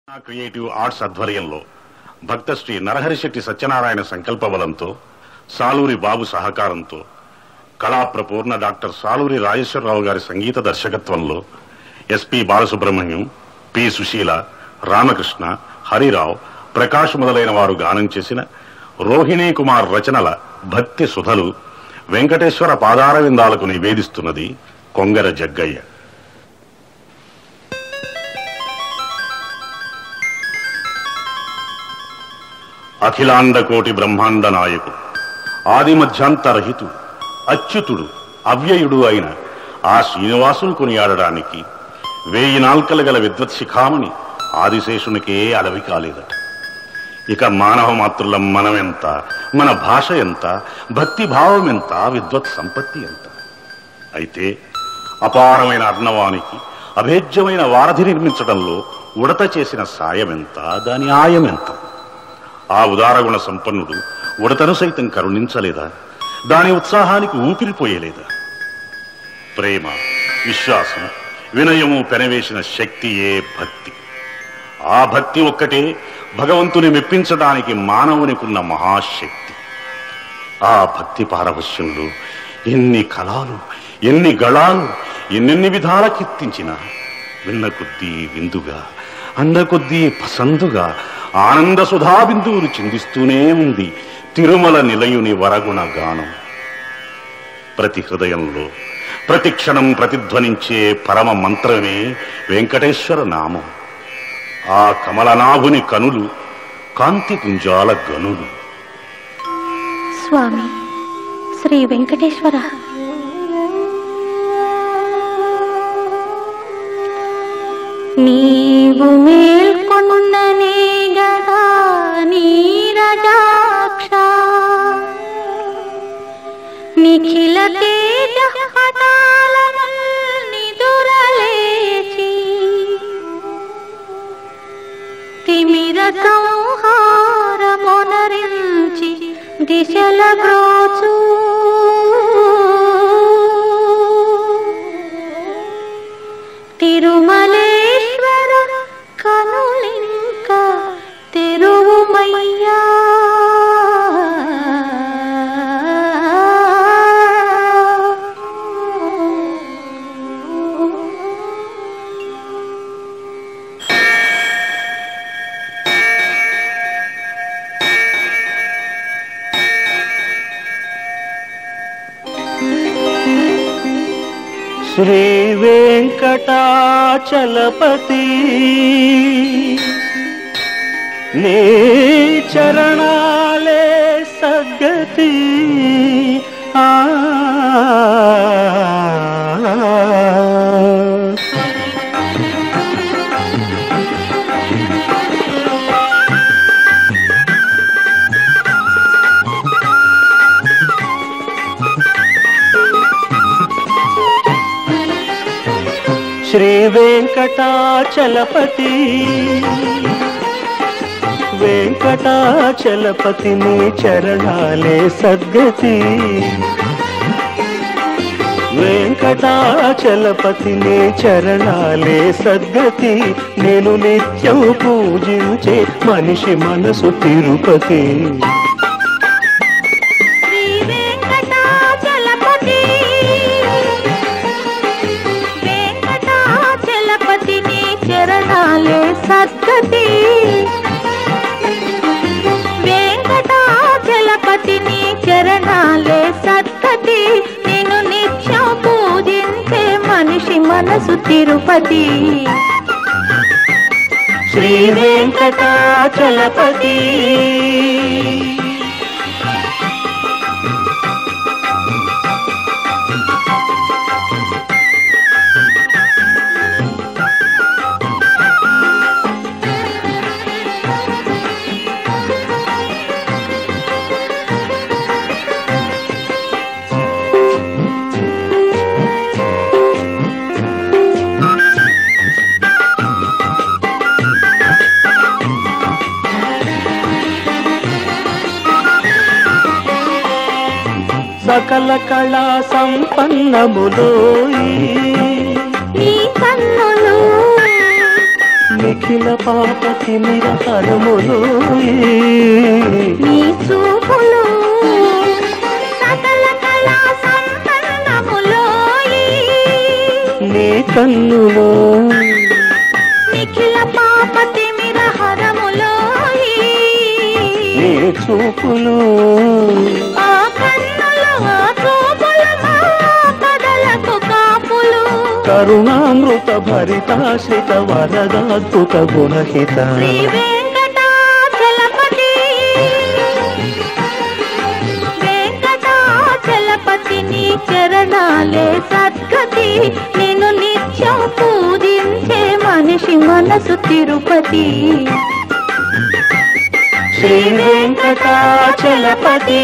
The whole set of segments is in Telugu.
క్రియేటివ్ ఆర్ట్స్ ఆధ్వర్యంలో భక్త శ్రీ నరహరిశెట్టి సత్యనారాయణ సంకల్ప బలంతో సాలూరి బాబు సహకారంతో కళాప్రపూర్ణ డాక్టర్ సాలూరి రాజేశ్వరరావు గారి సంగీత దర్శకత్వంలో ఎస్పి బాలసుబ్రహ్మణ్యం పి సుశీల రామకృష్ణ హరిరావు ప్రకాష్ మొదలైన వారు గానం చేసిన రోహిణీ కుమార్ రచనల భక్తి సుధలు వెంకటేశ్వర పాదార విందాలకు నివేదిస్తున్నది కొంగర జగ్గయ్య అఖిలాండ కోటి బ్రహ్మాండ నాయకుడు ఆది మధ్యాంతరహితుడు అచ్యుతుడు అవ్యయుడు అయిన ఆ శ్రీనివాసును కొనియాడడానికి వేయి నాల్కలు గల విద్వత్ శిఖామణి ఆదిశేషునికే అడవి కాలేదట ఇక మానవ మాతృలం మనమెంత మన భాష ఎంత భక్తి భావం ఎంత విద్వత్ సంపత్తి ఎంత అయితే అపారమైన అర్ణవానికి అభేద్యమైన వారధి నిర్మించడంలో ఉడత చేసిన సాయమెంత దాని ఆయమెంత ఆ ఉదారగుణ సంపన్నుడు ఉడతను సైతం కరుణించలేదా దాని ఉత్సాహానికి ఊపిరిపోయలేదా ప్రేమ విశ్వాసం వినయము పెనవేసిన శక్తియే భక్తి ఆ భక్తి ఒక్కటే భగవంతుని మెప్పించడానికి మానవునికున్న మహాశక్తి ఆ భక్తి పారవశ్యంలో ఎన్ని కళాలు ఎన్ని గళాలు ఎన్నెన్ని విధాల కీర్తించిన విన్న కొద్దీ విందుగా అంద కొద్దీ పసందుగా ఆనంద సుధా బిందువులు చిందిస్తూనే ఉంది తిరుమల నిలయుని వరగుణ గానం ప్రతి హృదయంలో ప్రతి క్షణం ప్రతిధ్వనించే పరమ మంత్రమే వెంకటేశ్వర నామం ఆ కమలనాభుని కనులు కాంతి పుంజాల గనులు స్వామి శ్రీ వెంకటేశ్వర నీవు మేల్కొన్ననే గదా నీరజాక్ష నిఖిల తేజ నిదురలేచి తిమిర సంహారమొనరించి దిశల బ్రోచు తిరుమలేశ్వర కనులింక తెరువుమయ్యా శ్రీ వెంకటాచలపతి నీ చరణాలే సద్గతి ఆ శ్రీ వెంకటాచలపతి వెంకటాచలపతి నీ చరణాలే సద్గతి వెంకటాచలపతి నీ చరణాలే సద్గతి నేను నిత్యం పూజించే మనిషి మనసు తిరుపతి శ్రీ వెంకటాచలపతి వెంకటాచలపతి నీ చరణాలే సద్గతి వెంకటాచలపతి నీ చరణాలే సద్గతి నేను నిత్యం పూజించే మనిషి మనసు తిరుపతి శ్రీ వెంకటాచలపతి సకల కళా సంపన్నములోయి నీ కన్నులు నిఖిల పాప తిమిర హరములు నీ చూపులు సకల కళా సంపన్నములోయి నీ కన్నులో నిఖిల పాప తిమిర హరములోయి నీ చూపులు ఆ కన్నులు ఆ చూపులు మా కదలకు కాపులు కరుణామృత భరితాశ్రిత వరదాద్భుత గుణహిత శ్రీ వెంకటాచలపతి వెంకటాచలపతి నీ చరణాలే సద్గతి నేను నిత్యం పూజించే మనిషి మనసు తిరుపతి శ్రీ వెంకటాచలపతి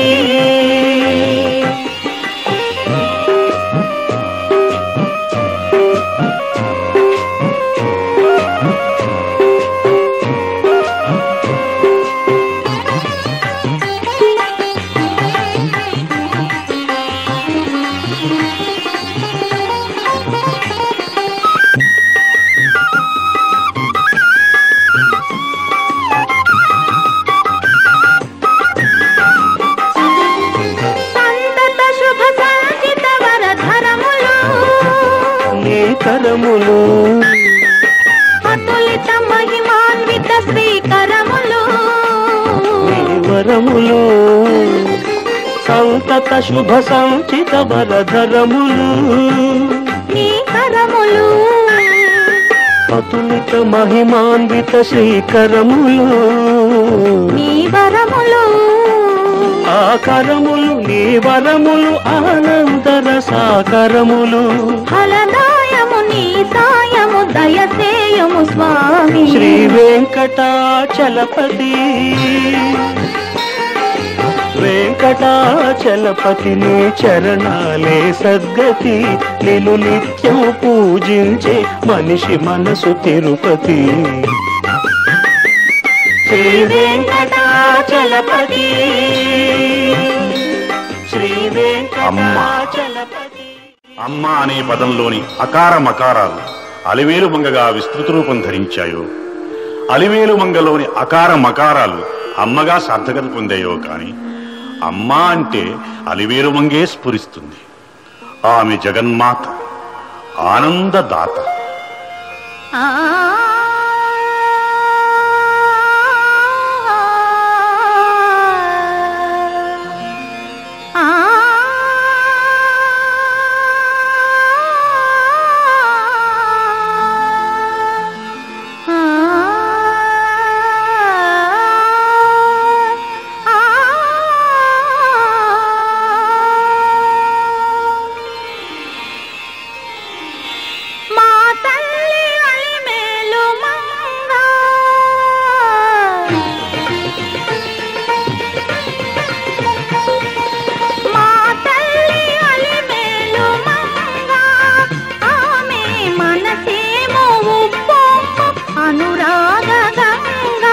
సంతత శుభ సంచిత వరధరములు నీ కరములు అతులిత మహిమాన్విత శ్రీకరములు నీ వరములు సంతత శుభ సంచిత వరధరములు నీ కరములు అతులిత మహిమాన్విత శ్రీకరములు నీ వరములు ఆ కరములు నీ వరములు ఆనందర సాకరములు ఫలదాయము నీ సాయము దయసేయము స్వామి శ్రీ వెంకటాచలపతి వెంకటాచలపతి నీ చరణాలే సద్గతి నేను నిత్యం పూజించే మనిషి మనసు తిరుపతి శ్రీ వెంకటాచలపతి శ్రీ వెంకటాచలపతి అమ్మ అనే పదంలోని అకార మకారాలు అలివేలు మంగగా విస్తృత రూపం ధరించాయో అలివేలు మంగలోని అకార మకారాలు అమ్మగా సార్థకత పొందాయో కాని అమ్మ అంటే అలివేలు మంగే స్ఫురిస్తుంది ఆమె జగన్మాత ఆనందదాత ఆ ఆ మా తల్లి అలిమేలు మంగ మా తల్లి అలిమేలు మంగ ఆమె మనసేమో ఉప్పొంగు అనురాగ గంగా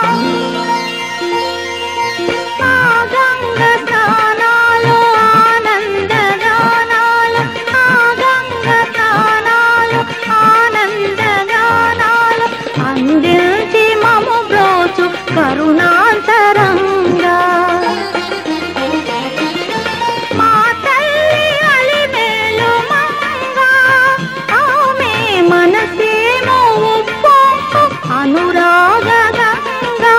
ఆ గంగ స్నానాలు ఆనంద గానాలు ఆ గంగ స్నానాలు ఆనంద గానాలు అందించి మము బ్రోచు కరుణాంతరంగా మా తల్లి అలివేలు మంగ ఆమె మనసేమో ఉప్పొంగు అనురాగ గంగా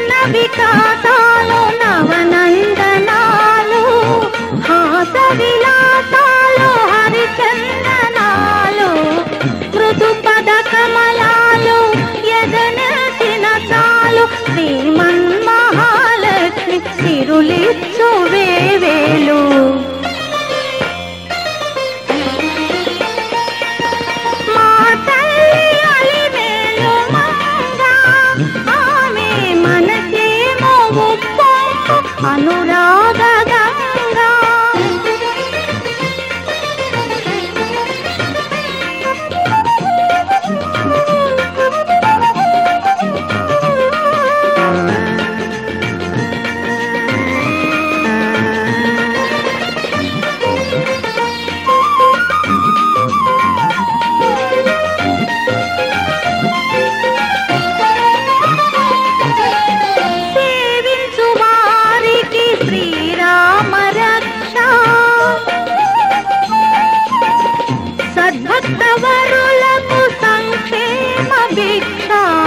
జీవన వికాసాలు నవనందనాలు హాస విలాసాలు హరిచందనాలు మృదు పద కమలాలు ఎదనసిన చాలు శ్రీమన్మహాలక్ష్మి సిరులిచ్చు వేవేలు మా తల్లి అలివేలు మంగ, ఆమె మనసేమో ఉప్పొంగు అనురాగ గంగా. సేవించు వారికి శ్రీరామ రక్ష సద్భక్త వరులకు సంక్షేమ భిక్ష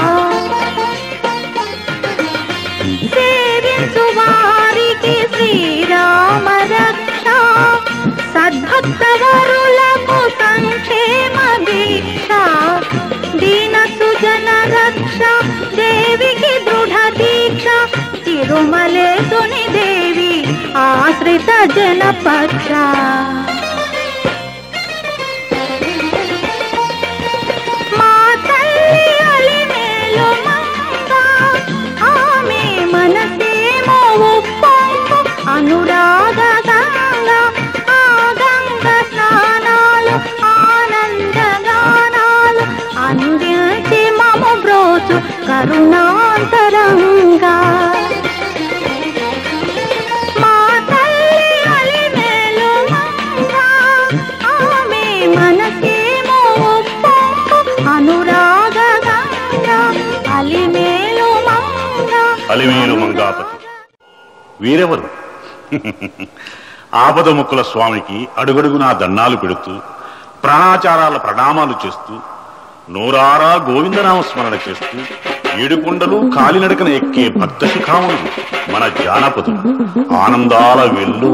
సేవించు వారికి శ్రీరామ రక్ష సద్భక్త వరులకు సంక్షేమ భిక్ష దీన సుజన రక్ష దేవికి దృఢ దీక్ష తిరుమలేసుని దేవి ఆశ్రిత జనపక్ష మా తల్లి అలిమేలు మంగ, ఆమె మనసేమో ఉప్పొంగు అనురాగ గంగ. ఆ గంగ స్నానాలు ఆనంద గానాలు అందించి మము బ్రోచు కరుణాంతరంగా మా తల్లి అలిమేలు మంగ, ఆమె మనసేమో ఉప్పొంగు అనురాగ గంగ. అలిమేలు మంగ అలివేలు మంగాపతి వీరెవరు ఆపద ముక్కుల స్వామికి అడుగడుగునా దండాలు పెడుతూ ప్రాణాచారాల ప్రణామాలు చేస్తూ నూరారా గోవిందనామ స్మరణ చేస్తూ ఏడుకొండలు కాలినడకన ఎక్కే భక్త శిఖాములు మన జానపదులు ఆనందాల వెల్లు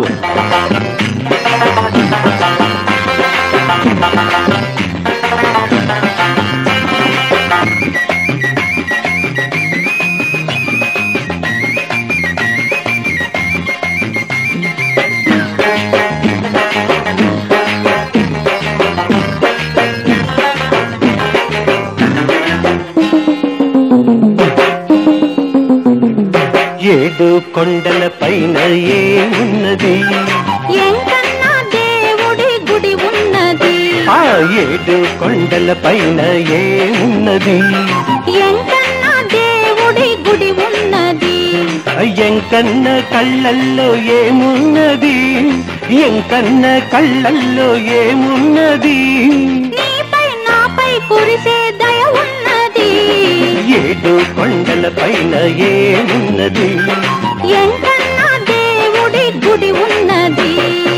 ఏడు కొండల పైన ఏమున్నది ఎంకన్నా దేవుడి గుడి ఉన్నది ఆ ఏడు కొండల పైన ఏమున్నది ఎంకన్నా దేవుడి గుడి ఉన్నది ఎంకన్న కళ్ళల్లో ఏమున్నది ఎంకన్న కళ్ళల్లో ఏమున్నది నీపై నాపై కురిసే దయ ఉన్నది ఏడు కొండల పైన ఏమున్నది ఎంకన్నా దేవుడి గుడి ఉన్నది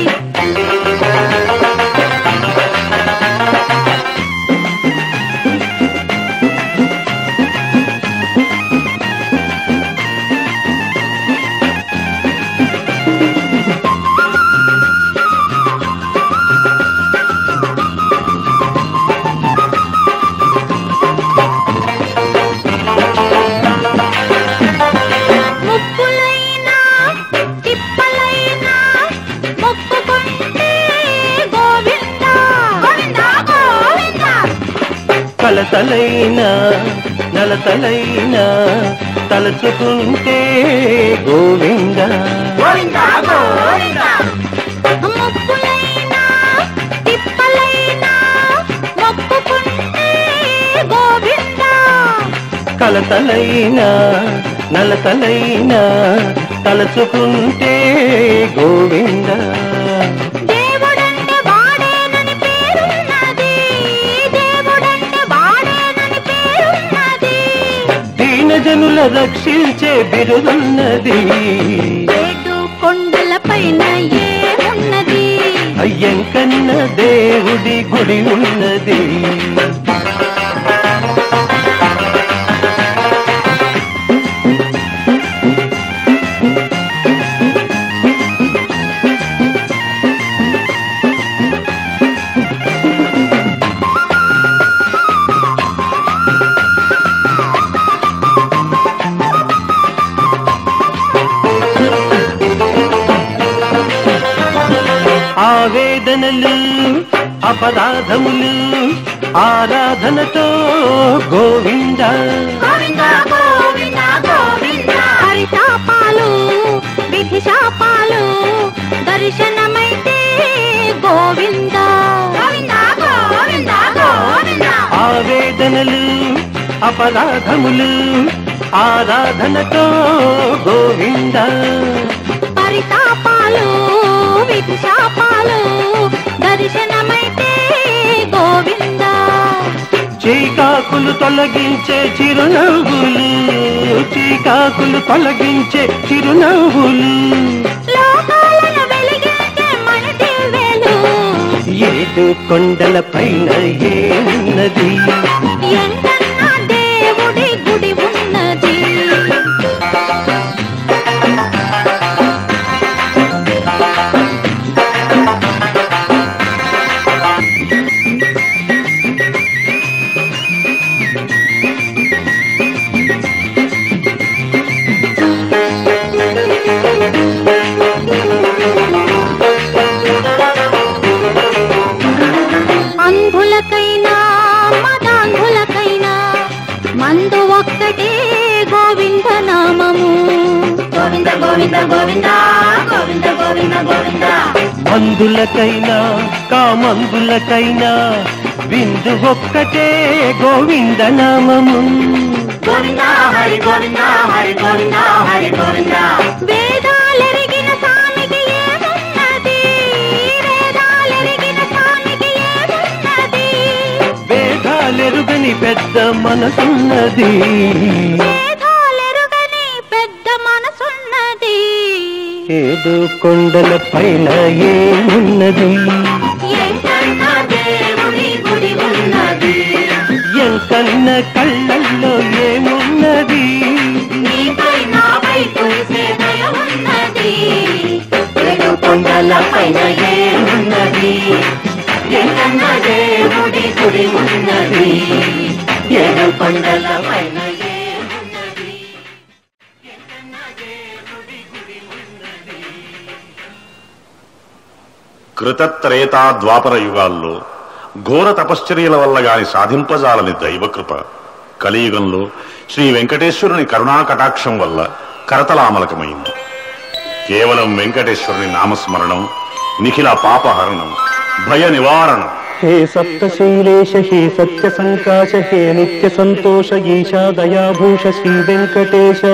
ముక్కులైనా తిప్పలైనా మొక్కుకుంటే గోవింద గోవింద గోవింద కలతలైన నలతలైన తలచుకుంటే గోవింద గోవింద గోవింద ముక్కులైనా తిప్పలైనా మొక్కుకుంటే గోవింద కలతలైన నలతలైన తలచుకుంటే గోవింద దేవుడంటే వాడేనని పేరున్నది దేవుడంటే వాడేనని పేరున్నది దీనజనుల రక్షించే బిరుదున్నది ఏడు కొండల పైన ఏమున్నది అయ్యంకన్న దేవుడి గుడి ఉన్నది ఆవేదనలు అపరాధములు ఆరాధనతో గోవింద గోవింద గోవింద గోవింద హరిశాపాలు విధి శాపాలు దర్శనమైతే గోవింద గోవింద గోవింద గోవింద ఆవేదనలు అపరాధములు ఆరాధనతో గోవింద పరితాపాలు విధి శాపాలు దర్శనమైతే గోవింద చీకాకులు తొలగించే చిరునవ్వులు చీకాకులు తొలగించే చిరునవ్వులు లోకాలను వెలిగించే మన దివ్యలు ఏడు కొండల పైన ఏమున్నది ఎంతన్నా దేవుడి గుడి ఉన్నది అంధులకైనా మదాంధులకైనా మందు ఒక్కటే గోవింద నామము గోవింద గోవింద గోవింద గోవింద గోవింద గోవింద మందులకైనా కామందులకైనా విందు ఒక్కటే గోవింద నామము గోవింద హరి గోవింద హరి గోవింద హరి గోవింద వేదాలెరిగిన స్వామికి ఏమున్నది వేదాలెరిగిన స్వామికి ఏమున్నది వేదాలెరుగని పెద్ద మనసున్నది వేదాలెరుగని పెద్ద మనసున్నది ఏడు కొండల పైన ఏమున్నది ఎంకన్నా దేవుడి గుడి ఉన్నది ఎంకన్న కళ్ళల్లో ఏమున్నది నీపై నాపై కురిసే దయ ఉన్నది ఏడు కొండల పైన ఏమున్నది ఎంకన్నా దేవుడి గుడి ఉన్నది ఏడు కొండల పైన ఏమున్నది కృతత్రేతా ద్వాపర యుగాల్లో ఘోర తపశ్చర్యల వల్ల గాని సాధింపజాలని దైవకృప కలియుగంలో శ్రీ వెంకటేశ్వరుని కరుణా కటాక్షం వల్ల కరతలామలకమైంది కేవలం వెంకటేశ్వరుని నామస్మరణం నిఖిల పాపహరణం భయ నివారణం హే సప్తశైలేశ హే సత్య సంకాశ హే నిత్య సంతోష ఈశా దయాభూష శ్రీ వెంకటేశ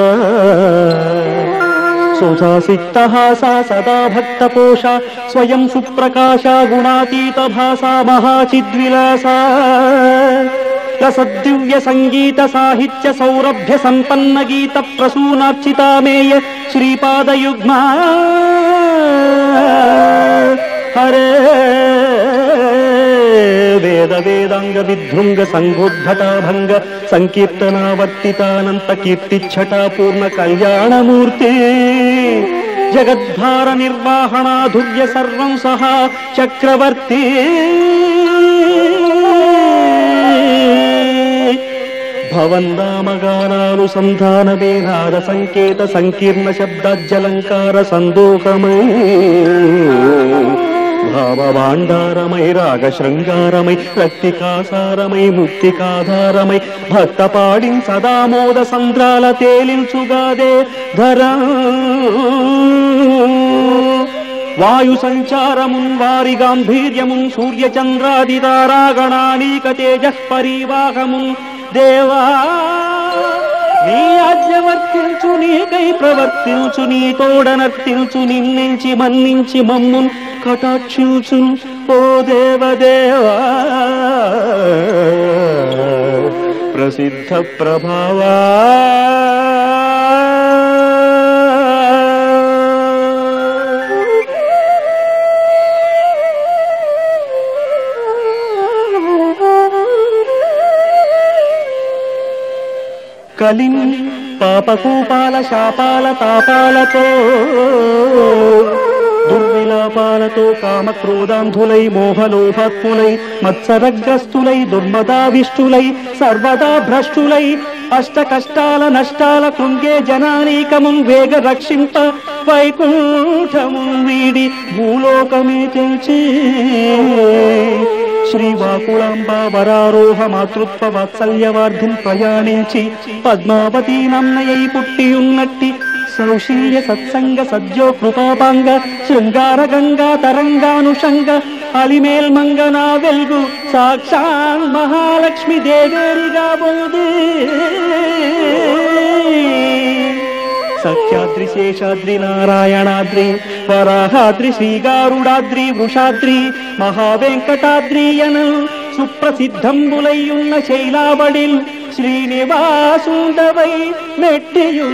సుధాసిక్తహాసా సదా భక్తపోష స్వయం సుప్రకాశ గుణాతీత భాసా మహాచిద్విలాసా రసద్దివ్య సంగీత సాహిత్య సౌరభ్య సంపన్న గీత ప్రసూనార్చితామేయ శ్రీపాదయుగ్మా హరే వేద వేదాంగ విధృంగ సంగోద్ధతాభంగ సంకీర్తనావర్తితానంత కీర్తిఛటా పూర్ణ కళ్యాణమూర్తే జగద్భార నిర్వాహణాధుర్య సర్వం సహా చక్రవర్తి భవందామగానానుసంధాన వేనాద సంకేత సంకీర్ణ శబ్దాజ్జలంకార సందోహమై భావభాండారమై రాగ శృంగారమై రక్తికాసారమై ముక్తికాధారమై భక్త పాడిం సదామోద సంద్రాల తేలించుగాదే ధరా వాయు సంచారమున్ వారి గాంభీర్యమున్ సూర్య చంద్రాది తారాగణానీక తేజ పరివాహమున్ దేవా నీ ఆజ్ఞ వర్తించు నీకై ప్రవర్తించు నీ తోడనర్తించు నిన్నించి మన్నించి మమ్మున్ కటాక్షించు ఓ దేవదేవా ప్రసిద్ధ ప్రభావా కలిం పాపకూపాల శాపాల తాపాలతో దుర్విలాపాలతో కామక్రోధాంధులై మోహలోభాత్ములై మత్సరగ్రస్తులై దుర్మదావిష్టులై సర్వదా భ్రష్టులై అష్ట కష్టాల నష్టాల కృంగే జనానీకము వేగ రక్షింప వైకుంఠము వీడి భూలోకమే తెంచి శ్రీవాకుళాంబ వరారోహ మాతృత్వ వాత్సల్యవార్ధిం ప్రయాణించి పద్మావతి నన్నయ్య పుట్టి ఉన్నట్టి సౌశీల్య సత్సంగ సద్యో కృపాపాంగ శృంగార గంగా తరంగానుషంగ అలిమేల్ మంగనా వెల్గు సాక్షాన్ మహాలక్ష్మి దేవేరిగా బోదే సఖ్యాద్రి శేషాద్రి నారాయణాద్రి వరాహాద్రి శ్రీగారుడాద్రి వృషాద్రి మహావెంకటాద్రి అను సుప్రసిద్ధంబులయ్యున్న శైలాబడిల్ శ్రీనివాసుండవై మెట్టియు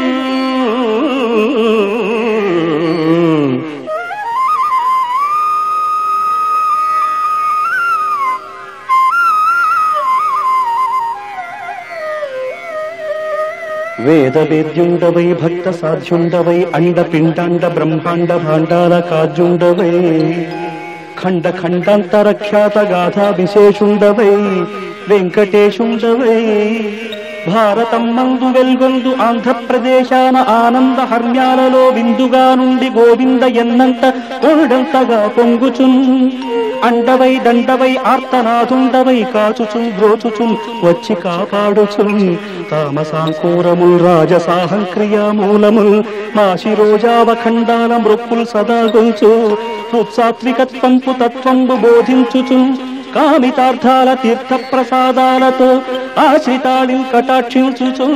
వేద వేద్యుండవై భక్త సాధ్యుండవై అండ పిండాండ బ్రహ్మాండ భాండాల కాజ్యుండవై ఖండ ఖండాంతర ఖ్యాత గాథా విశేషుండవై వెంకటేశుండవై భారతం మందు వెల్గొందు ఆంధ్రప్రదేశాన ఆనంద హర్మ్యాలలో విందుగా నుండి గోవింద ఎన్నంత కోడంతగా పొంగుచున్ అండవై దండవై ఆర్తనాథుండవై కాచుచున్ బ్రోచుచున్ వచ్చి కాపాడుచున్ తామసాంకూరముల్ రాజసాహం క్రియామూలముల్ మా శిరోజావఖండాల మృక్కుల్ సదా గొల్చు హృత్సాత్వికత్వంపు తత్వంబు బోధించుచున్ కామితార్థాల తీర్థ ప్రసాదాలతో ఆశ్రితాళి కటాక్షించుచు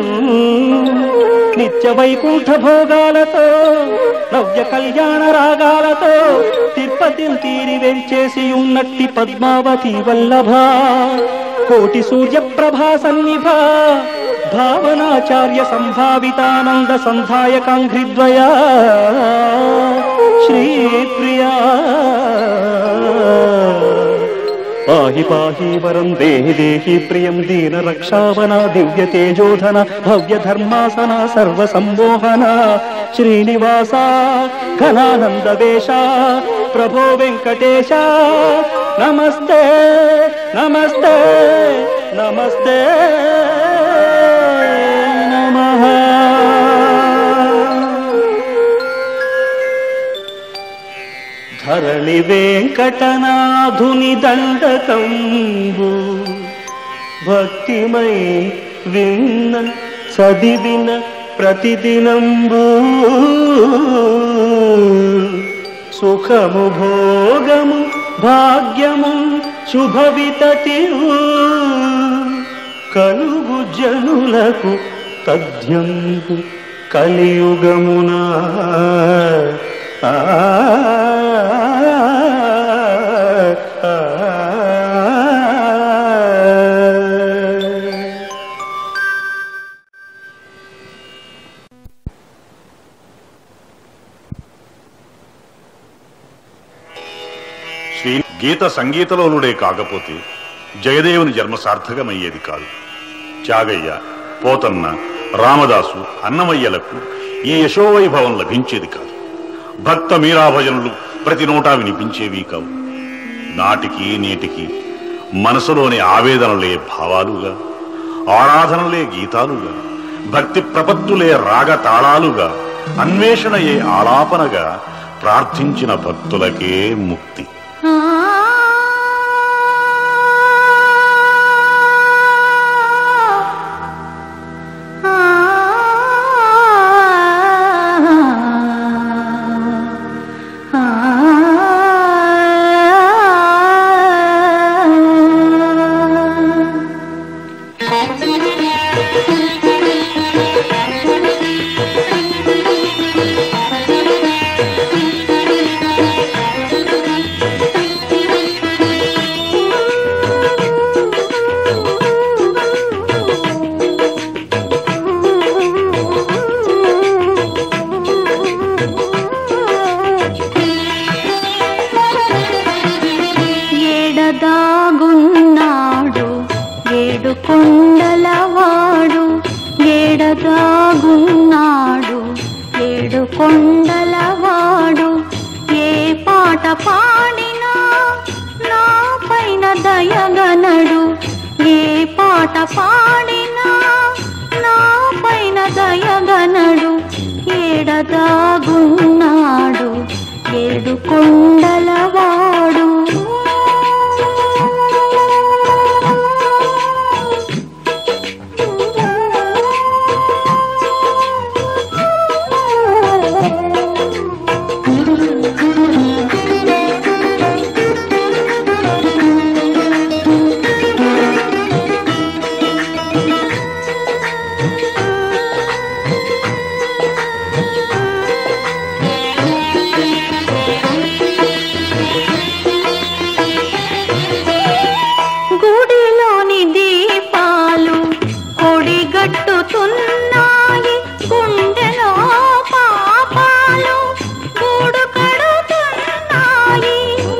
నిత్య వైకుంఠ భోగాలతో నవ్య కళ్యాణ రాగాలతో తిరుపతి తీరి వెంచేసి ఉన్నట్టి పద్మావతి వల్లభ కోటి సూర్య ప్రభా సన్నిభ భావనాచార్య సంభావితానంద సంధాయకాంఘ్రిద్వయా శ్రీప్రియా పాహి పాహి వరం దేహి దేహి ప్రియం దీన రక్షావన దివ్య తేజోధన భవ్య ధర్మాసన సర్వ సంమోహన శ్రీనివాస ఘనానంద వేష ప్రభో వెంకటేశ నమస్తే నమస్తే నమస్తే నమః ధరణి వెంకటనాథుని దండకంబు భక్తిమై విన్న చదివిన ప్రతిదినంబు సుఖము భోగము భాగ్యము శుభవితతియు కలుగు జనులకు తథ్యంబు కలియుగమునా ఆ శ్రీ గీత సంగీతలోనుడే కాకపోతే జయదేవుని జన్మ సార్థకమయ్యేది కాదు త్యాగయ్య పోతన్న రామదాసు అన్నమయ్యలకు ఈ యశోవైభవం లభించేది కాదు భక్త మీరాభజనులు ప్రతి నోటా వినిపించేవి కావు నాటికి నేటికి మనసులోని ఆవేదనలే భావాలుగా ఆరాధనలే గీతాలుగా భక్తి ప్రపత్తులే రాగ తాళాలుగా అన్వేషణయే ఆలాపనగా ప్రార్థించిన భక్తులకే ముక్తి ఏడదాగున్నాడు ఏడు కొండలవాడు ఏడదాగున్నాడు ఏడు కొండలవాడు ఏ పాట పాడినా నా పైన దయగనడు ఏ పాట పాడినా ఏడదాగున్నాడు ఏడు కొండలవాడు గుడిలోని దీపాలు కొడిగట్టుతున్నాయి గుండెలో పాపాలు గూడు కడుతున్నాయి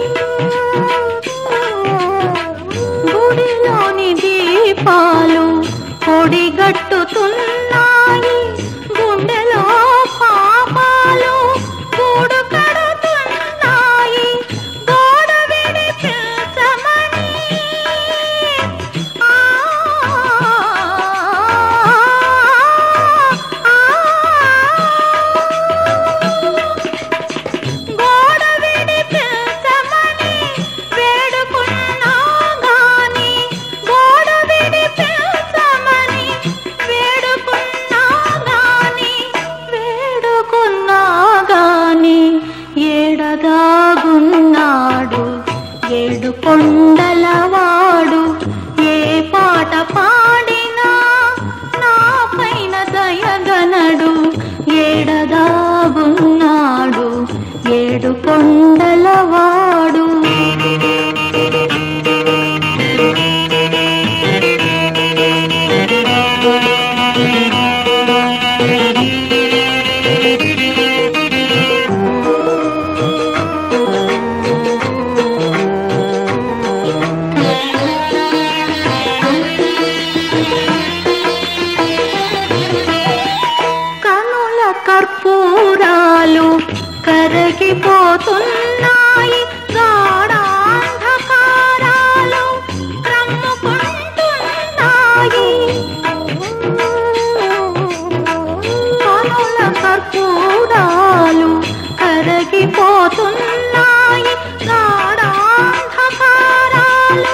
గుడిలోని దీపాలు కొడిగట్టుతున్నాయి గుండెలో పాపాలు గూడు కడుతున్నాయి గోడ విడిపించమని గోడ విడిపించమని వేడుకున్నా గాని గోడ విడిపించమని వేడుకున్నా గాని వేడుకున్నా గాని ఏడదాగున్నాడు ఏడు కొండలవాడు ఏ పాట పాడినా నా పైన దయగనడు ఏడదాగున్నాడు ఏడు కొండలవాడు కనుల కర్పూరాలు కరిగిపోతున్నాయి గాఢాంధకారాలు రమ్ముకుంటున్నాయి కనుల కర్పూరాలు కరిగిపోతున్నాయి గాఢాంధకారాలు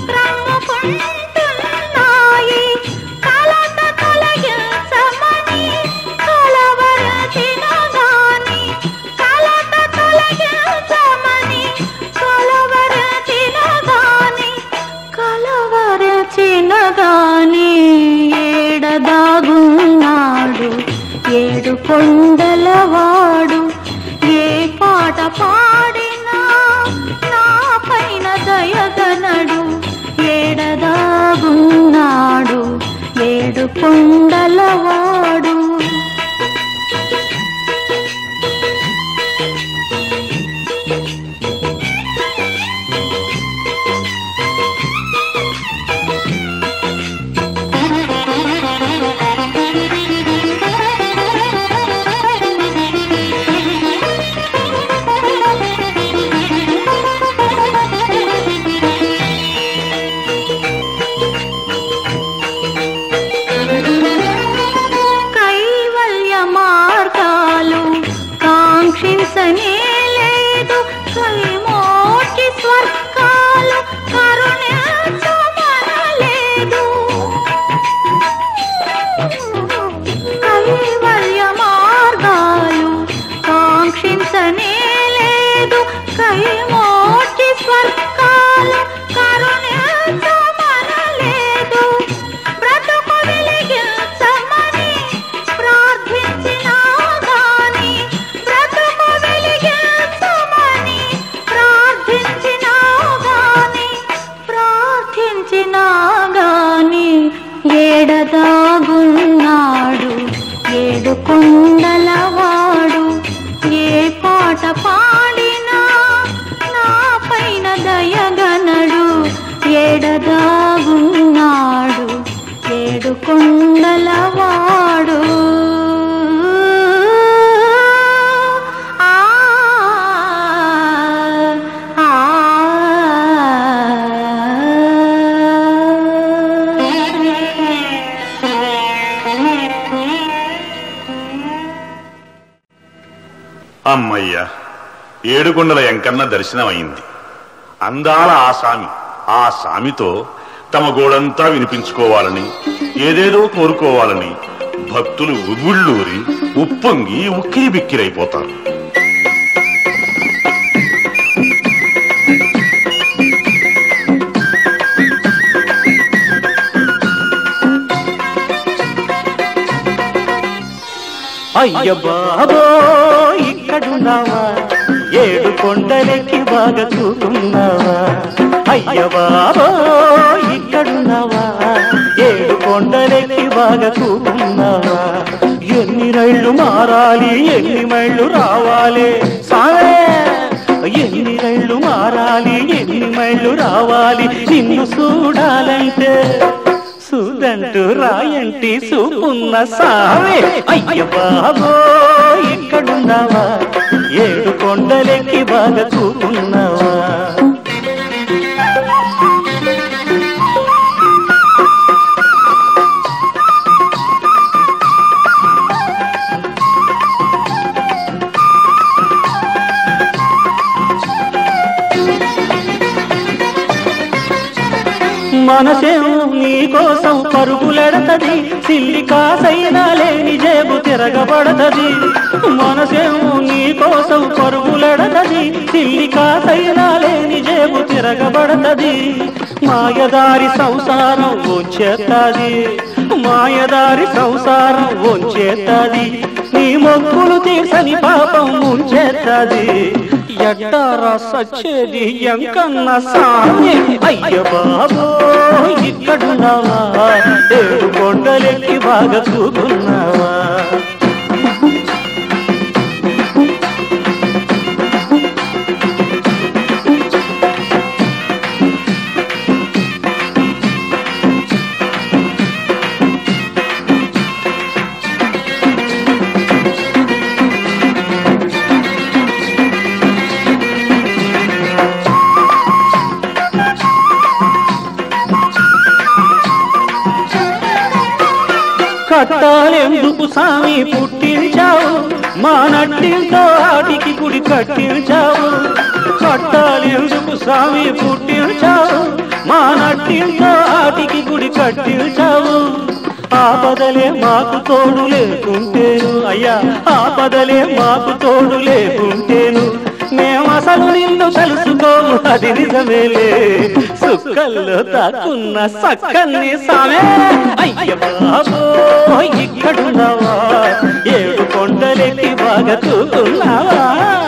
రమ్ముకుంటున్నాయి కలత తొలగించమని కలవరచిన గాని కలత తొలగించమని కలవరచిన గాని కలవరచిన గాని ఏడదాగున్నాడు ఏడు కొండలవాడు ఏ పాట పాడినా నా పైన దయగనడు ఏడదాగున్నాడు ఏడు కొండలవాడు కైవల్య మార్గాలు కాంక్షించనే లేదు కైమోటి స్వర్గాలు కరుణించమనలేదు కైవల్య మార్గాలు కాంక్షించనే లేదు కైమోటి స్వర్గాలు కరుణించమనలేదు బ్రతుకు వెలిగించమని ప్రార్థించినా గాని బ్రతుకు వెలిగించమని అమ్మయ్య ఏడుకొండల ఎంకన్న దర్శనమైంది అందాల ఆ సామి ఆ సామితో తమ గోడంతా వినిపించుకోవాలని ఏదేదో కోరుకోవాలని భక్తులు ఉవ్వుళ్ళూరి ఉప్పొంగి ఉక్కిరి బిక్కిరైపోతారు అయ్య బాబో ఇక్కడున్నావా ఏడు కొండలెక్కి బాగా చూస్తున్నావా అయ్య బాబో ఇక్కడున్నావా ఏడు కొండలెక్కి బాగా చూస్తున్నావా ఎన్ని రైళ్లు మారాలి ఎన్ని మైళ్ళు రావాలి సామే ఎన్ని రైళ్లు మారాలి ఎన్ని మైళ్ళు రావాలి నిన్ను చూడాలంటే సుదంటూ రాయంటి సూపున్న సావే అయ్య బాబో ఇక్కడున్నావా ఏడు కొండలెక్కి బాగా చూపున్నావా మనసేమో నీ కోసం పరుగులెడతది సిల్లి కాసైనా లేని జేబు తిరగబడతది మనసేమో నీ కోసం పరుగులెడతది సిల్లి కాసైనా లేని జేబు తిరగబడతది మాయదారి సంసారం వచ్చేత్తది మాయదారి సంసారం వచ్చేత్తది నీ మొక్కులు తీర్చని పాపం ముంచేత్తది ఎట్టారా సచ్చేది ఎంకన్న సామి అయ్య బాబో ఇక్కడున్నావా ఏడు కొండలెక్కి బాగా చూకున్నావా కట్టాలెందుకు సామి పుట్టించావు మా నట్టింతో ఆటికి గుడి కట్టించావు కట్టాలెందుకు సామి పుట్టించావు మా నట్టింతో ఆటికి గుడి కట్టించావు ఆపదలే మాకు తోడు లేకుంటేను అయ్యా ఆపదలే మాకు తోడు లేకుంటేను మేము అసలు నిన్ను కలుసుకోము అది నిజమేలే సుక్కల్లో తాకున్న సక్కన్ని సామే అయ్య బాబో ఇక్కడున్నావా ఏడు కొండలెక్కి బాగా తూకున్నావా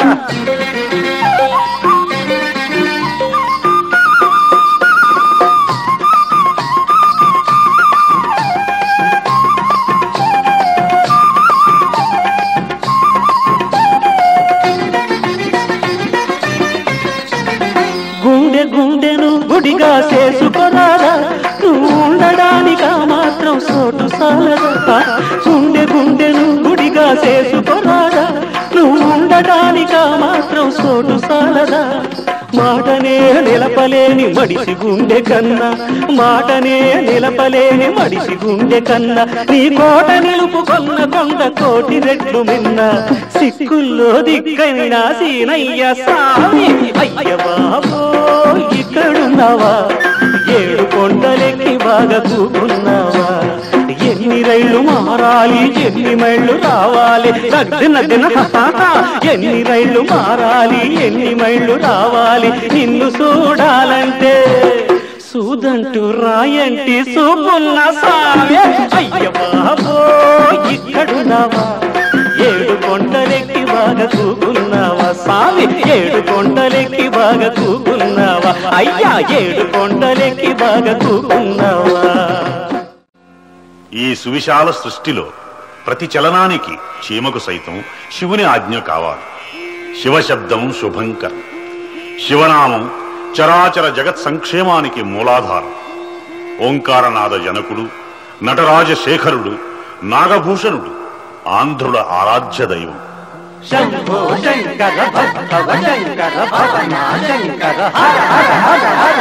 గుండె గుండెను గుడిగా చేసుకోరాదా నువ్వు ఉండడానిక మాత్రం సోటు సాలదా గుండె గుండెను గుడిగా చేసుకోరాదా నువ్వు ఉండడానిక మాత్రం సోటు సాలదా మాటనే నిలపలేని మడిసి గుండె కన్నా మాటనే నిలపలేని మడిసి గుండె కన్నా నీ కోట నిలుపుకొన్న కొండ కోటి రెట్లు మిన్న సిక్కుల్లో దిక్కైన సీనయ్య సామి అయ్య బాబో ఇక్కడున్నావా ఏడు కొండలెక్కి బాగా కూకున్నావా ఎన్ని రైళ్లు మారాలి ఎన్ని మైళ్ళు రావాలి నగ్న నగ్న హాహా. ఎన్ని రైళ్లు మారాలి ఎన్ని మైళ్ళు రావాలి నిన్ను చూడాలంటే సూదంటూ రాయంటి సూపున్న సావే అయ్య బాబో ఇక్కడున్నావా ఏడు కొండలెక్కి బాగా కూకున్నావా సామి ఏడు కొండలెక్కి బాగా కూకున్నావా అయ్యా ఏడు కొండలెక్కి బాగా కూకున్నావా ఈ సువిశాల సృష్టిలో ప్రతి చలనానికి చీమకు సైతం శివుని ఆజ్ఞ కావాలి శివశబ్దం శుభంకర్ శివనామం చరాచర జగత్ సంక్షేమానికి మూలాధారం ఓంకారనాద జనకుడు నటరాజ శేఖరుడు నాగభూషణుడు ఆంధ్రుల ఆరాధ్య దైవం శంభో శంకర భక్తవ శంకర భవనా శంకర హర హర హర హర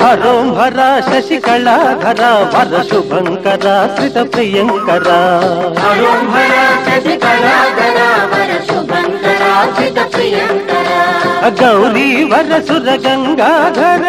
హరోంహర శశికళాధర వర శుభంకర శ్రిత ప్రియంకర హరోంహర శశికళాధర వర శుభంకర సిత ప్రియంకర గౌరీ వర సుర గంగాధర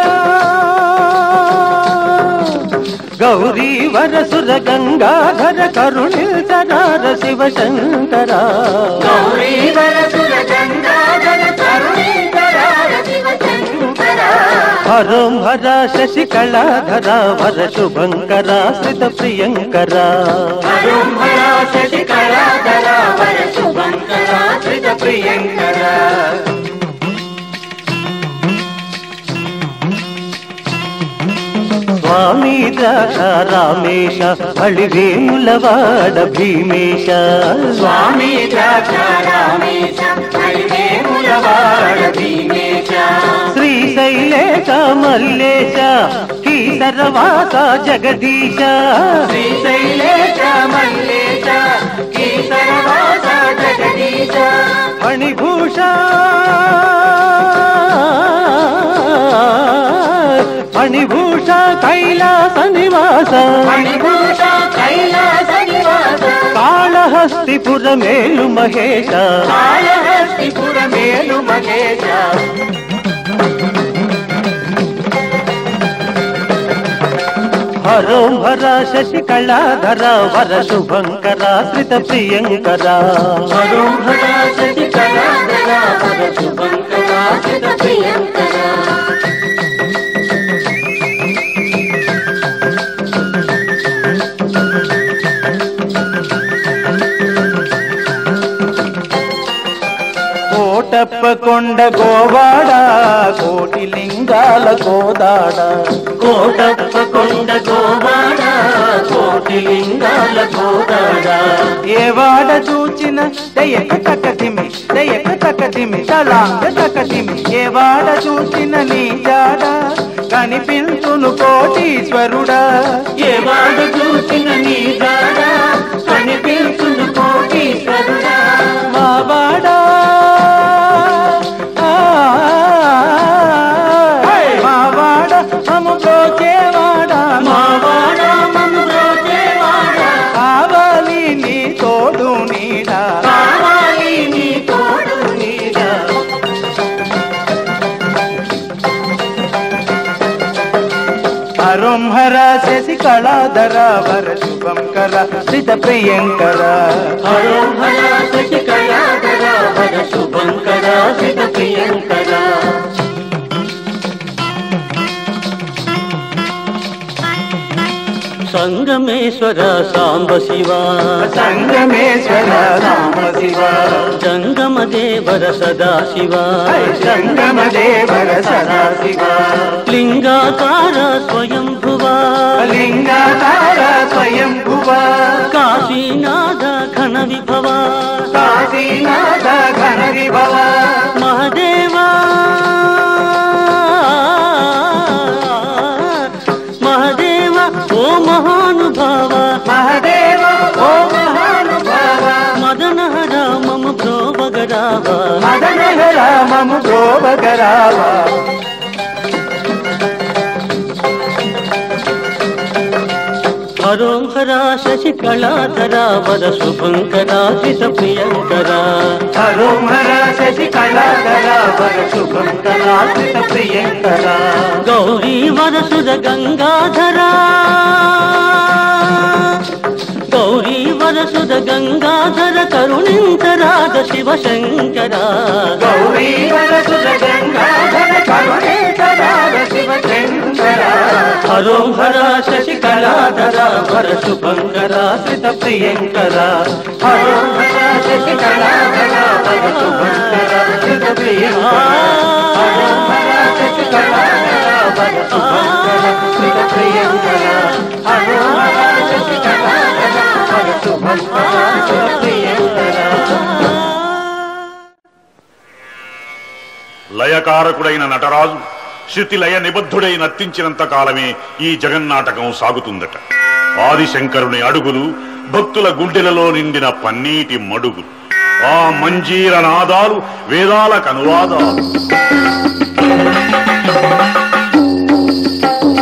గౌరీ వర సుర గంగాధర కరుణిల్చరార శివ శంకర గౌరీ వర సుర గంగాధర కరుణీకర శివ శంకర హరోంహర శశికళాధర వర శుభంకర శ్రిత ప్రియంకర హరోంహర శశికళాధర వర శుభంకర సిత ప్రియంకర స్వామి ద్రాక్ష రామేశ బళివేములవాడ భీమేశ స్వామి ద్రాక్ష రామేశ హరివేములవాడ భీమేశ శ్రీశైలేశ మల్లేశ కీసరవాస జగదీశ శ్రీశైలేశ మల్లేశ కీసరవాస జగదీశ మణిభూష మణిభూష కైలాస నివాస మణిభూష కైలాస నివాస కాళహస్తిపుర మేలు మహేశ కాళహస్తిపుర మేలు మహేశ హరోంహర శశికళాధర వర శుభంకర శ్రిత ప్రియంకర హరోహర శశికళాధర వర శుభంకర సిత ప్రియంకర కోటప్ప కొండ గోవాడ కోటి లింగాల గోదాడ కోటప్ప కొండ గోవాడ కోటి లింగాల గోదాడ ఏవాడ చూచిన దయక తకతిమి దయక తకతిమి తలాంగ తకతిమి ఏవాడ చూచిన నీ జాడ కనిపించును కోటీశ్వరుడా ఏ వాడు చూసిన నీ దాడ కనిపించును కోటీశ్వరుడా మావాడా మావాడ మము బ్రోచేవాడా మావాడ మము బ్రోచేవాడ కావాలి నీ తోడు నీడా కావాలి నీ తోడు నీడ హరోంహర శశికళాధర వర శుభంకర శ్రిత ప్రియంకర హరోహర శశికళాధర వర శుభంకర సిత ప్రియంకర సంగమేశ్వర సాంబ శివ సంగమేశ్వర రామ శివ జంగమ దేవర సదా శివ సంగమ దేవర సదా శివ లింగాకార స్వయంభువ లింగాధార స్వయం భువ కాశీనాథ ఘన విభవ కాశీనాథ ఘన విభవ మహదేవా మహదేవ ఓ మహానుభావ మహదేవ ఓ మహానుభావ మదనహర మమ ప్రోభగరావ మదన రామము గోపగరావ హరోహర శశికళాధర వర శుభంకర జిత ప్రియంకర హరోహర శశికళాధర వర శుభంకర శ్రిత ప్రియంకర గౌరీ వరసుర గంగాధర గౌరీ వరసుర గంగాధర కరుణింతరాధ శివశంకర గౌరీ వరసుర గంగాధర కరుణేశ్వరార శివ శంకర హరోహర శశికళాధర వర శుభంకర శ్రిత ప్రియంకర హరోహర శశికళాధర వర శుభంకర శ్రిత ప్రియంకర హరోహర శశికళాధర వర శుభంకర శ్రిత ప్రియంకర హరోహర శశికళాధర వర శుభంకర శ్రిత ప్రియంకర లయకారకుడైన నటరాజు శృతి లయ నిబద్ధుడై నర్తించినంత కాలమే ఈ జగన్నాటకం సాగుతుందట ఆదిశంకరుని అడుగులు భక్తుల గుండెలలో నిండిన పన్నీటి మడుగులు ఆ మంజీర నాదాలు వేదాలకు అనువాదాలు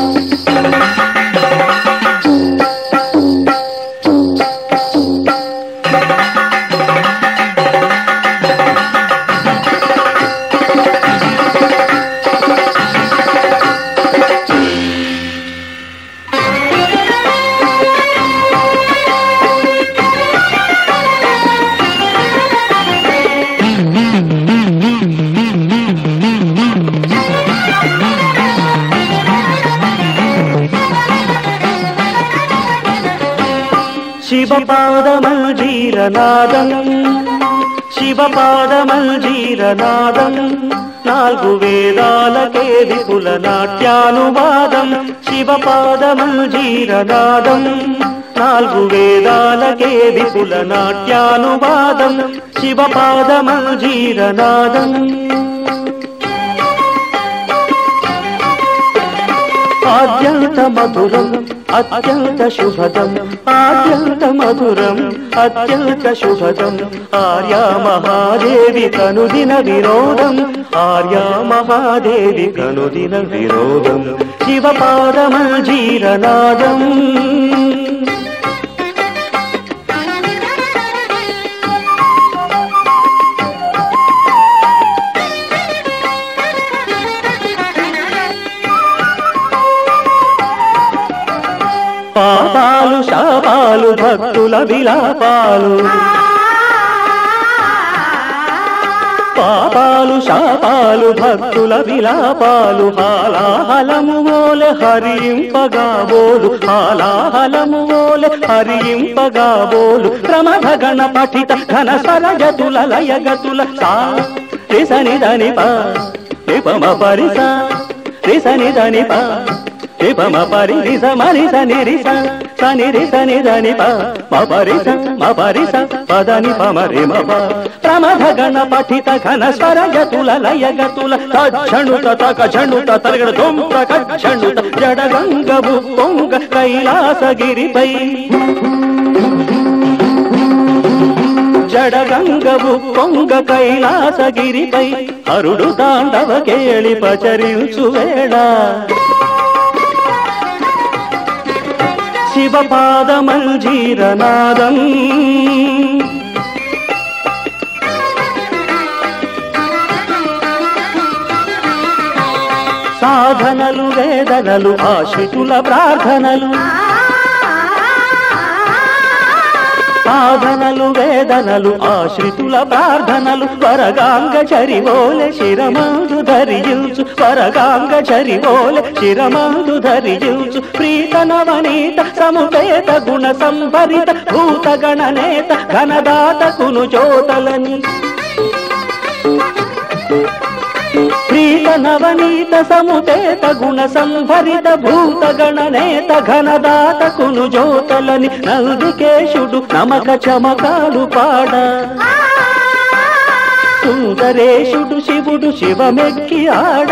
శివపాదమల్జీరనాదం శివపాదమల్జీరనాదం నాలుగు వేదాలకే విపుల నాట్యానువాదం శివపాదమల్జీరనాదం నాలుగు వేదాలకే విపుల నాట్యానువాదం శివపాదమల్జీరనాదం ఆద్యంత మధురం అత్యంత శుభదం ఆద్యంత మధురం అత్యంత శుభదం ఆర్యా మహాదేవి కనుదిన వినోదం ఆర్యా మహాదేవి కనుదిన వినోదం శివపాదమల్జీరనాదం పాపాలు శాపాలు భక్తుల విలాపాలు పాపాలు శాపాలు భక్తుల విలాపాలు హాలాహలము ఓలె హరింపగా బోలు హాలాహలము ఓలె హరింపగా బోలు ప్రమథ గణ పఠిత ఘన సరగతుల లయగతుల సా రిసని దని పా నిపమ పరిస రిసని దని పా నిపమ పరి రిస మరి సని రిస సని రిస ని దని ప మ పరిస మ పరిస పదని పమ రి మ ప ప్రమథ గణ పఠిత ఘన స్వర గతుల లయ గతుల తక్షణుత తక ఝణుత తరగడ దొంత కక్షణుత జడ గంగబు పొంగ కైలాసగిరిపై జడగంగవు పొంగ కైలాసగిరిపై హరుడు తాండవ కేళి పచరించు వేళ శివపాదమల్జీరనాదం సాధనలు వేదనలు ఆశ్రితుల ప్రార్థనలు సాధనలు వేదనలు ఆశ్రితుల ప్రార్థనలు వరగాంగ చరివోలె శిరమాందు ధరించు వరగాంగ చరివోలె శిరమాందు ధరించు ప్రీతనవనీత సముపేత గుణ సంభరిత భూత గణనేత ఘనదాతకును చోటలని ప్రీత నవనీత సముపేత గుణ సంభరిత భూత గణనేత ఘనదాతకును జోతలని నందికేశుడు నమక చమకాలు పాడ సుందరేశుడు శివుడు శివమెక్కి ఆడ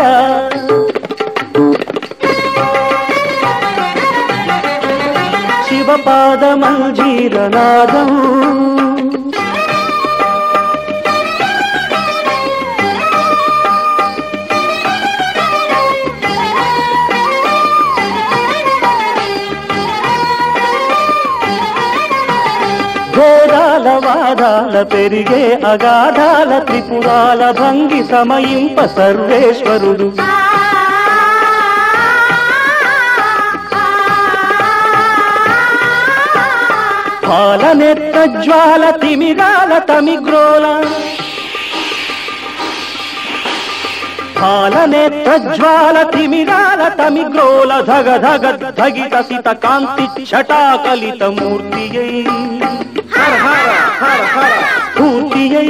శివపాదమంజీరనాదం ఘోరాల వాదాల పెరిగే అగాధాల త్రిపురాల భంగి సమయింప సర్వేశ్వరుడు పాలనెత్త జ్వాల తిమిరాల తమిగ్రోల పాలనేత్ర జ్వాల తిమిరాల తమిగ్రోల ధగ ధగ ధగిత సిత కాంతి ఛటాకలిత మూర్తియై స్ఫూర్తియై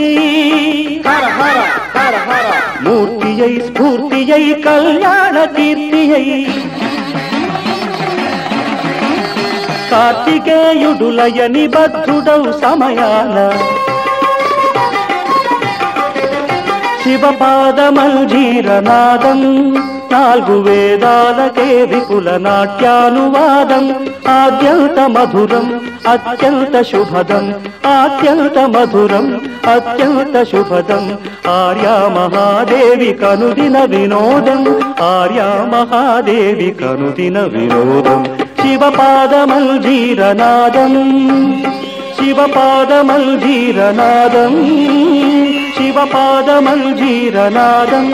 మూర్తియై స్ఫూర్తియై కళ్యాణ కీర్తియై కార్తికేయుడులయ నిబద్ధుడౌ సమయాన శివపాదమంజీరనాదం నాలుగు వేదాలకే విపుల నాట్యానువాదం ఆద్యంత మధురం అత్యంత శుభదం అత్యంత మధురం అత్యంత శుభదం ఆర్యా మహాదేవి కనుదిన వినోదం ఆర్యా మహాదేవి కనుదిన వినోదం శివపాదమంజీరనాదం శివపాదమంజీరనాదం శివపాదమంజీరనాదం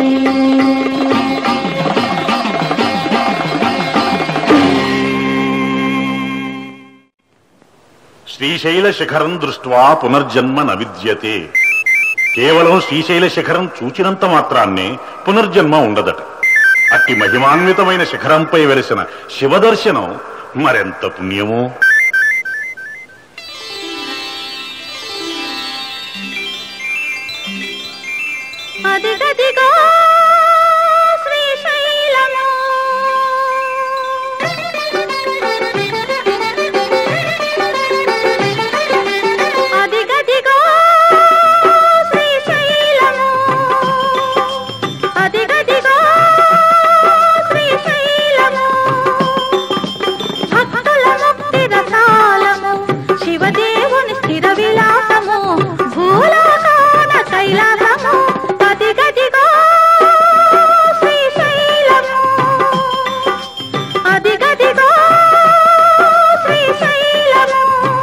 శ్రీశైల శిఖరం దృష్ట్వా పునర్జన్మ నవిద్యతే కేవలం శ్రీశైల శిఖరం చూచినంత మాత్రాన్నే పునర్జన్మ ఉండదట అట్టి మహిమాన్వితమైన శిఖరంపై వెలిసిన శివదర్శనం మరెంత పుణ్యమో అదిగదిగో శ్రీశైలము అదిగదిగో శ్రీశైలము అదిగదిగో శ్రీశైలము భక్తుల ముక్తి రసాలము శివదేవుని స్థిర విలాసము భూలోకాన కైలాసము అదిగదిగో శ్రీశైలము అదిగదిగో శ్రీశైలము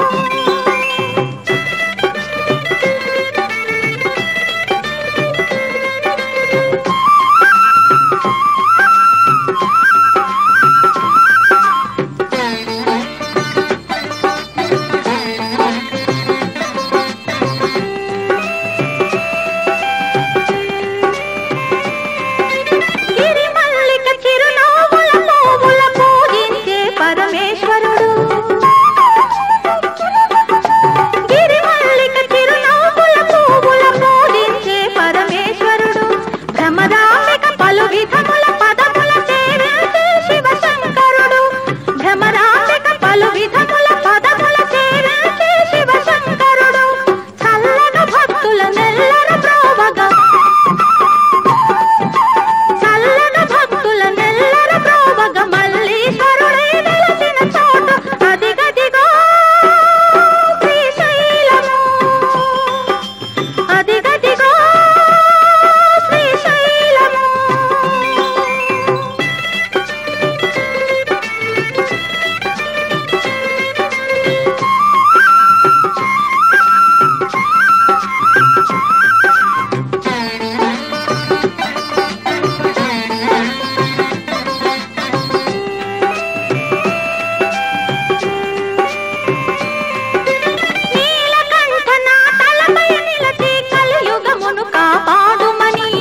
గిరిమల్లిక చిరునవ్వుల పువ్వుల పూజించే పరమేశ్వరుడు గిరిమల్లిక చిరునవ్వుల పువ్వుల పూజించే పరమేశ్వరుడు భ్రమరాంబిక పలు విధముల పదముల సేవించే శివశంకరుడు భ్రమరాంబిక పలు విధముల పదముల సేవించే శివశంకరుడు చల్లగా భక్తుల నెల్లర ప్రోవగా చల్లగా భక్తుల నెల్లర ప్రోవగ మల్లీశ్వరుడై వెలసిన చోటు అదిగదిగో శ్రీశైలము అదిగదిగో శ్రీశైలము నీలకంఠ నా తలపై నిలచి కలియుగమును కాపాడుమని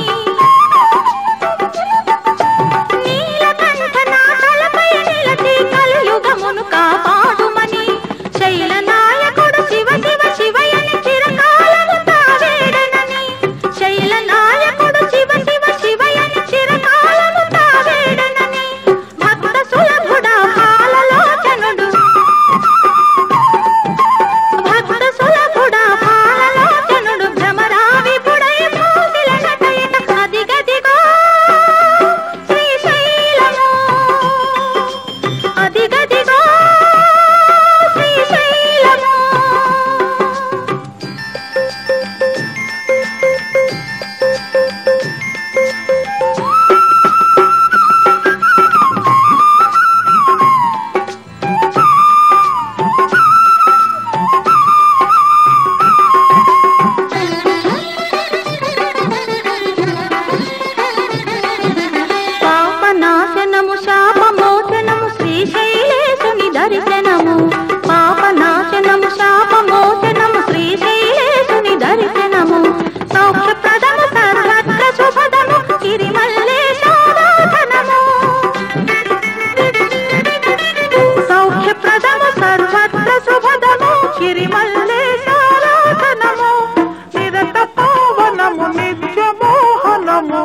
నీలకంఠ నా తలపై నిలచి కలియుగమును కాపాడుమని శైల నాయకుడు శివ శివ శివయని చిరకాలము తావేడనని శైల నాయకుడు శివ శివ శివయని చిరకాలము తావేడనని భక్త సులభుడా పాలలోచనుడు భక్త సులభుడా పాలలోచనుడు భ్రమరా విపుడై మూసిల నటయిట అదిగదిగో శ్రీశైలము అదిగదిగో శ్రీశైలము పాపనాశనము శాపమోచనము శ్రీశైలేశుని దర్శనము పాపనాశనము శాపమోచనము శ్రీశైలేశుని దర్శనము సౌఖ్యప్రదము సర్వత్ర శుభదము గిరిమల్లేశారాధనము సౌఖ్యప్రదము సర్వత్ర శుభదము గిరిమల్లేశారాధనము నిరత పావనము నిత్యమోహనము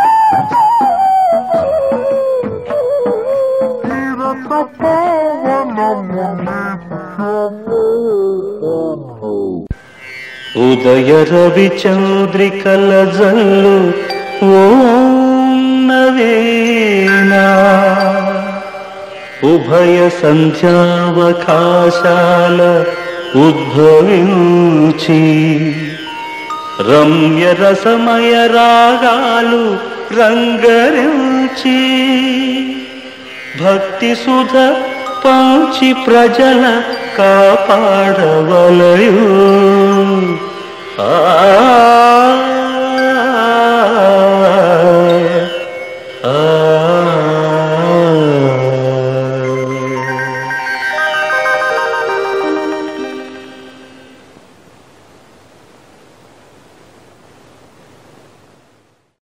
ఉదయ రవి చంద్రికల జల్లు ఓం నవేనా ఉభయ సంధ్యావకాశాల ఉద్భవించి రమ్య రసమయ రాగాలు రంగరించి భక్తి సుధ పంచి ప్రజల కాపాడవలయు ఆ